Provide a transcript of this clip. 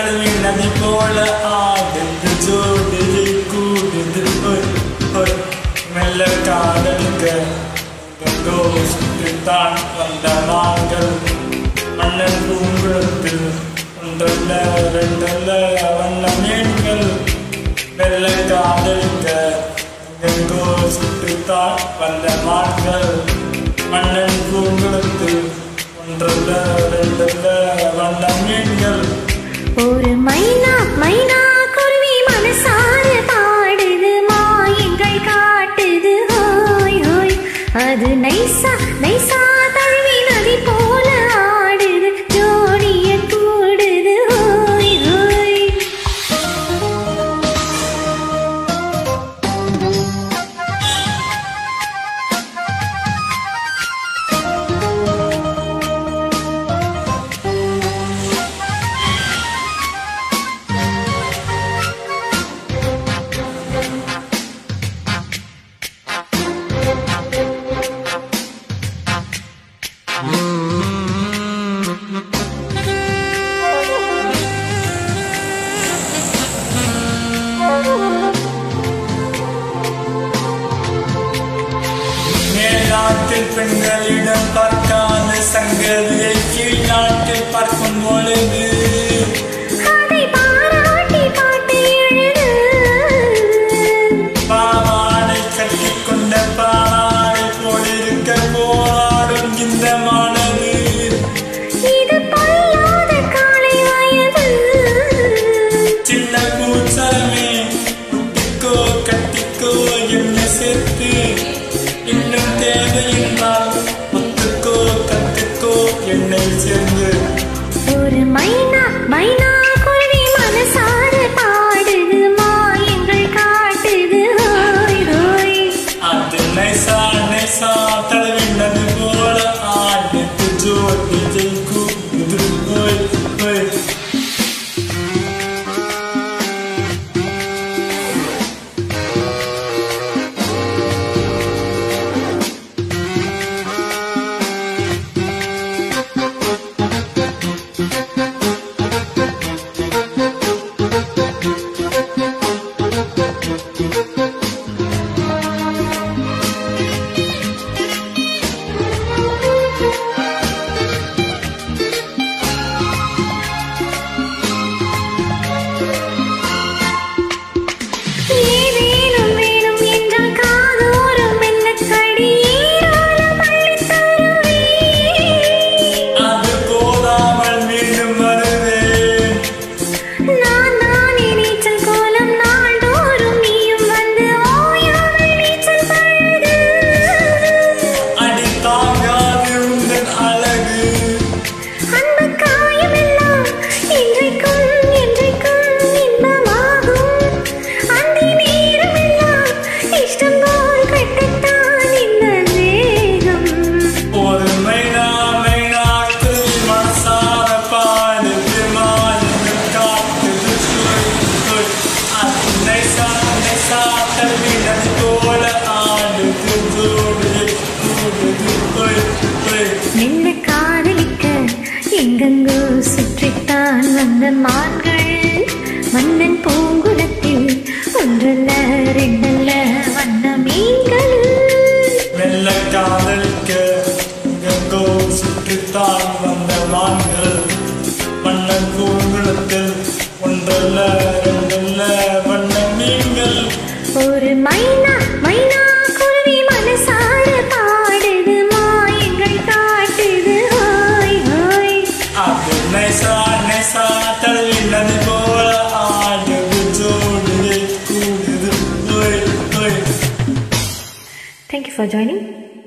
தழுவி நதி போல ஆடுது ஜோடியை கூடுது ஹொய், ஹொய். மெல்ல காதலிக்க எங்கோ சுற்றித்தான் வந்த மாங்கள் மன்னன் பூங்குளத்தில் ஒன்றல்ல ரெண்டல்ல வண்ண மீன்கள் மெல்ல காதலிக்க எங்கோ சுற்றித்தான் வந்த மான்கள் மன்னன் பூங்குளத்தில் ஒன்றல்ல ரெண்டல்ல வண்ண மீன்கள் ஒரு மைனா மைனா குருவி மனசார பாடுது மாயங்கள் காட்டுது ஹோய் ஹோய் அது நைசா நைசா தழுவி நதி போல ஆடுது ஜோடிய கூடுது ஹோய் ஹோய் மேல்நாட்டில் பெண்களிடம் பார்க்காத சங்கதியை கீழ் நாட்டில் பார்க்கும் பொழுது அதை பாராட்டி பாட்டு எழுது பாவாடை கட்டிக் கொண்ட பாவாடை போலிருக்க போராடும் இந்த மனது இது பொல்லாத காலை வயது சின்ன பூச்சரமே குட்டிக்கோ கட்டிக்கோ என்ன சேர்த்து இன்னும் தேவையின்றால் ஒத்துக்கோ கத்துக்கோ என்னை சேர்ந்து ஒரு மைனா மைனா குருவி மனசார பாடுது மாயங்கள் காட்டுது ஹோய் ஹோய் அது நைசா நைசா தழுவினது போல ஆடுது ஜோடியை கூடுது ஓய் ஓய் ஏதேனும் வேணும் என்றால் காதோறும் என்ன கடி ஏராளம் அள்ளித் தருவேன். அது போதாமல் மீண்டும் வருவேன் நான் தானே நீச்சல் கோலம் நாள்தோறும் நீயும் வந்து ஓயாமல் நீச்சல் பழகு அடி தாங்காது உந்தன் அழகு அன்பு காயமெல்லாம் இன்றைக்கும் என்றைக்கும் இன்பமாகும் அந்தி நேரமெல்லாம் இஷ்டம் போல் கட்டத்தான் இந்த வேகம் ஒரு மைனா மைனா குருவி மனசார பாடுது மாயங்கள் காட்டுது சுவை சுவை. அது நைசா நைசா தழுவினது போல ஆடுது ஜோடியை கூடுது ஓய் ஓய் நின்று காதலிக்க எங்கெங்கோ சுற்றித்தான் வந்த மான்கள் மன்னன் பூங்குளத்தில் ஒன்றல்ல ரெண்டல்ல வண்ண மீன்கள் மெல்ல காதலிக்க எங்கோ சுற்றித்தான் வந்த மான்கள் மன்னன் பூங்குளத்தில் ஒன்றல்ல ரெண்டல்ல வண்ண மீன்கள் ஒரு மைனா மைனா குருவி மனசார பாடுது மாயங்கள் காட்டுது ஹோய் ஹோய் அது நைசா நைசா தழுவி நதி போல ஆடுது ஜோடியை கூடுது ஓய் ஓய் Thank you for joining.